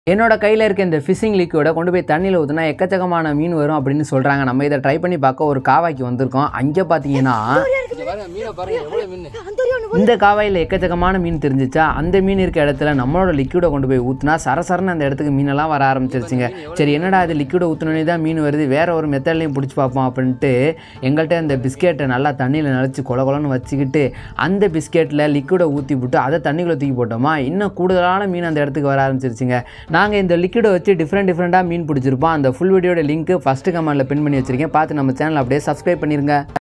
என்னோட கையில் இருக்க இந்த ஃபிஷிங் லிக்விடை கொண்டு போய் தண்ணியில் ஊற்றினா எக்கச்சக்கமான மீன் வரும் அப்படின்னு சொல்கிறாங்க நம்ம இதை ட்ரை பண்ணி பார்க்க ஒரு காவாய்க்கு வந்திருக்கோம் அங்கே பார்த்தீங்கன்னா இங்க பாருங்க மீனை பாருங்க எவ்வளவு மீன் இந்த காவாயில் எக்கச்சக்கமான மீன் தெரிஞ்சிச்சா அந்த மீன் இருக்க இடத்துல நம்மளோட லிக்விடை கொண்டு போய் ஊற்றினா சரசரன்னு அந்த இடத்துக்கு மீனெல்லாம் வர ஆரம்பிச்சிருச்சுங்க சரி என்னடா அது லிக்விடை ஊற்றினோடனே தான் மீன் வருது வேற ஒரு மெத்தட்லையும் பிடிச்சி பார்ப்போம் அப்படின்ட்டு எங்கள்கிட்ட அந்த பிஸ்கெட்டை நல்லா தண்ணியில் நினச்சி கொல கொலன்னு வச்சுக்கிட்டு அந்த பிஸ்கெட்டில் லிக்விடை ஊற்றி விட்டு அதை தண்ணிக்குள்ளே தூக்கி போட்டோமா இன்னும் கூடுதலான மீன் அந்த இடத்துக்கு வர ஆரம்பிச்சிருச்சுங்க நாங்கள் இந்த லிக்விடை வச்சு டிஃப்ரெண்ட் டிஃப்ரெண்ட்டாக மீன் பிடிச்சிருப்போம் அந்த ஃபுல் வீடியோட லிங்க் ஃபஸ்ட்டு கமெண்ட்டில் பின் பண்ணி வச்சிருக்கேன் பார்த்து நம்ம சேனல் அப்படியே சப்ஸ்கிரைப் பண்ணிருங்க